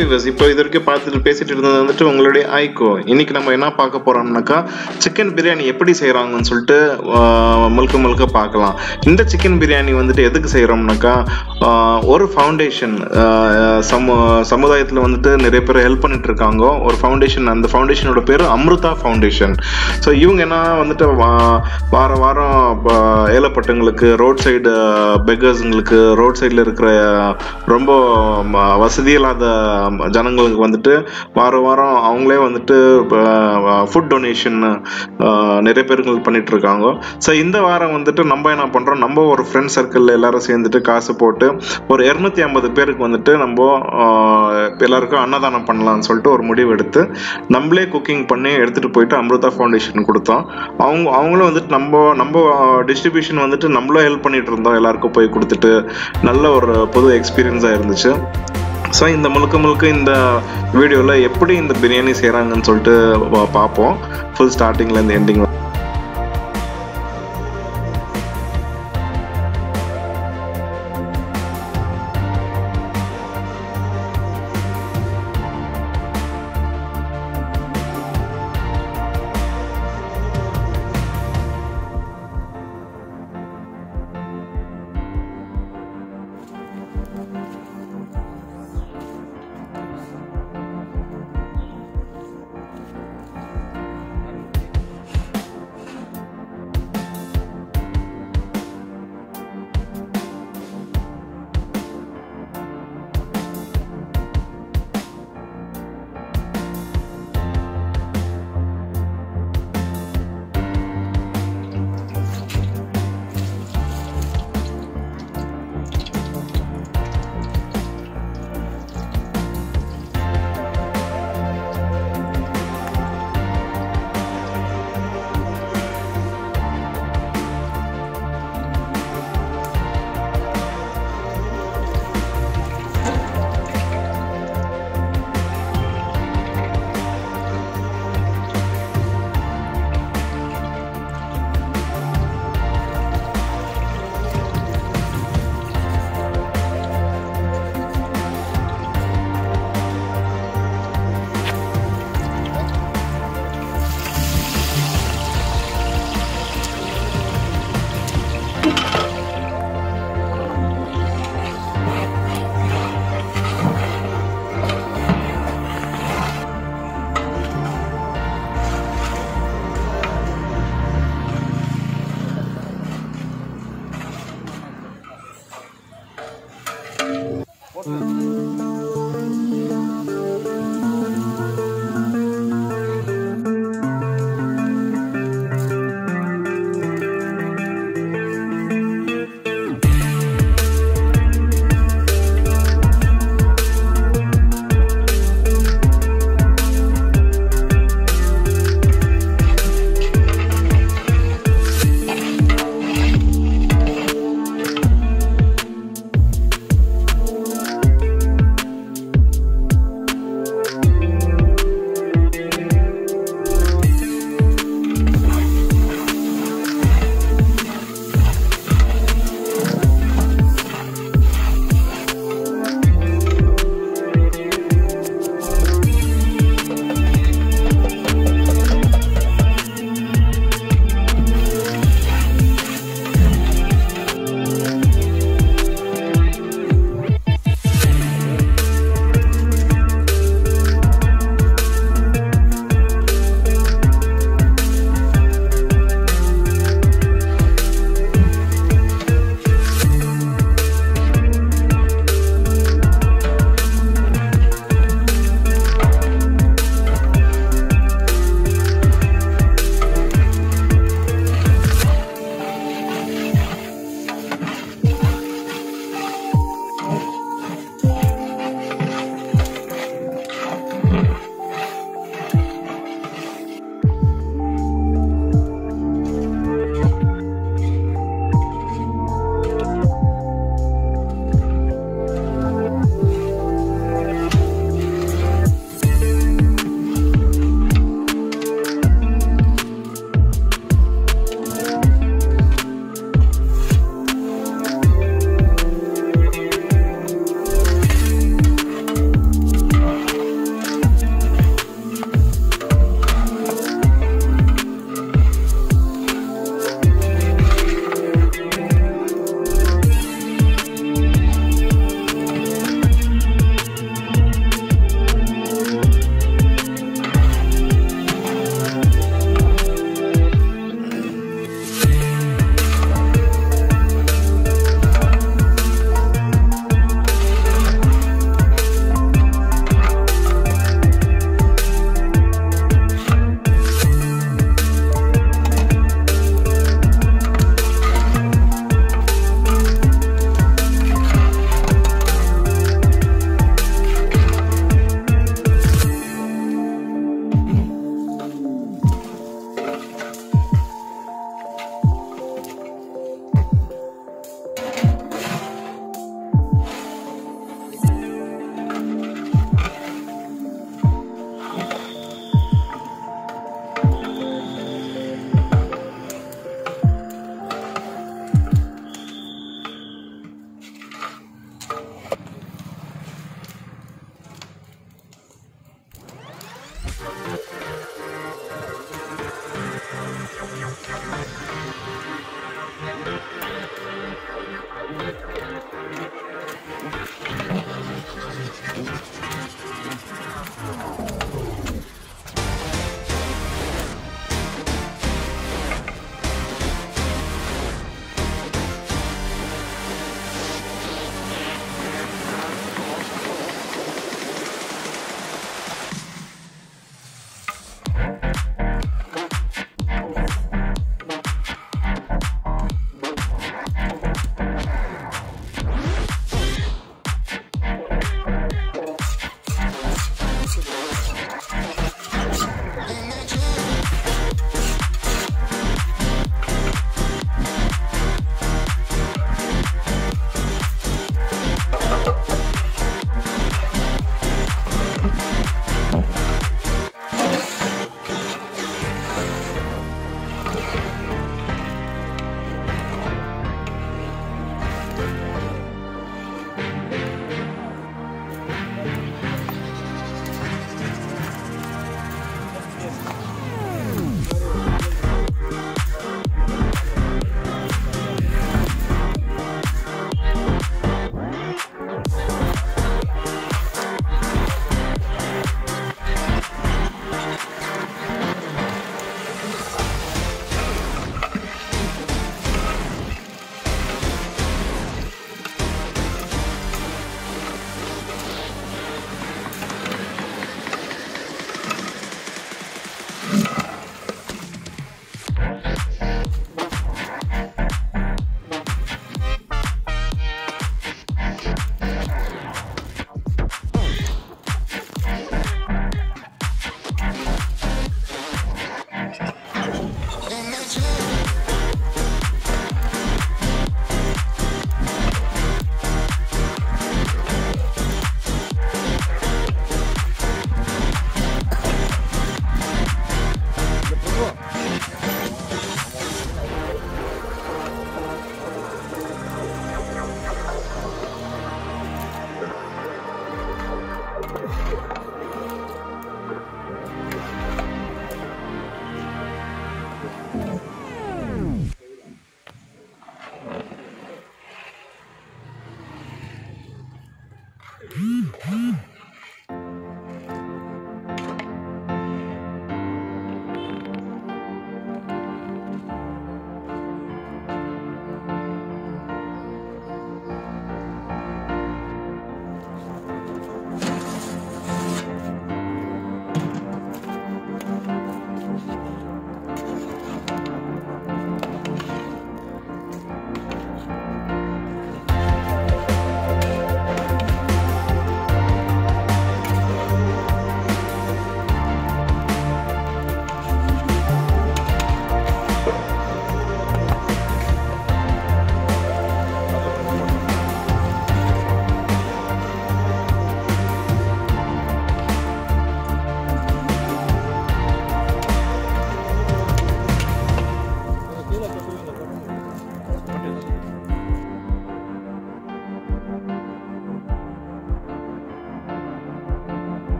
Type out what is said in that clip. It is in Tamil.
விவர்ஸ் இப்போ இது வரைக்கும் பார்த்துட்டு பேசிட்டு இருந்தது வந்துட்டு உங்களுடைய ஐகோ இன்னைக்கு நம்ம என்ன பார்க்க போறோம்னாக்கா சிக்கன் பிரியாணி எப்படி செய்கிறாங்கன்னு சொல்லிட்டு ஆஹ், முழுக்க முழுக்க பார்க்கலாம் இந்த சிக்கன் பிரியாணி வந்துட்டு எதுக்கு செய்கிறோம்னாக்கா ஒரு ஃபவுண்டேஷன் சமு சமுதாயத்தில் வந்துட்டு நிறைய பேர் ஹெல்ப் பண்ணிட்டு இருக்காங்க ஒரு ஃபவுண்டேஷன் அந்த ஃபவுண்டேஷனோட பேர் அம்ருதா ஃபவுண்டேஷன் ஸோ இவங்க என்ன வந்துட்டு வா- வார வாரம் ப- ஏழைப்பட்டவங்களுக்கு ரோட் சைடு பெக்கர்ஸுங்களுக்கு ரோட் சைடில் இருக்கிற ரொம்ப ம- வசதி இல்லாத ஜனங்களுக்கு வந்துட்டு வாரம் வாரம் அவங்களே வந்துட்டு ஃபுட் டொனேஷன் நிறைய பேருக்கு பண்ணிட்டு இருக்காங்க ஸோ இந்த வாரம் வந்துட்டு நம்ம என்ன பண்ணுறோம் நம்ம ஒரு ஃப்ரெண்ட் சர்க்கிளில் எல்லாரும் சேர்ந்துட்டு காசு போட்டு ஒரு இரநூத்தி ஐம்பது பேருக்கு வந்துட்டு நம்ம ஆஹ், எல்லாருக்கும் அன்னதானம் பண்ணலாம்னு சொல்லிட்டு ஒரு முடிவு எடுத்து நம்மளே குக்கிங் பண்ணி எடுத்துகிட்டு போயிட்டு அமிர்தா ஃபவுண்டேஷன் கொடுத்தோம் அவங்க அவங்களும் வந்துட்டு நம்ம நம்ம டிஸ்ட்ரிபியூஷன் வந்துட்டு நம்மளும் ஹெல்ப் பண்ணிட்டு இருந்தோம் எல்லாருக்கும் போய் கொடுத்துட்டு நல்ல ஒரு புது எக்ஸ்பீரியன்ஸாக இருந்துச்சு ஸோ இந்த முழுக்க முழுக்க இந்த வீடியோவில் எப்படி இந்த பிரியாணி செய்கிறாங்கன்னு சொல்லிட்டு பா- பார்ப்போம் ஃபுல் ஸ்டார்டிங்லேருந்து எண்டிங்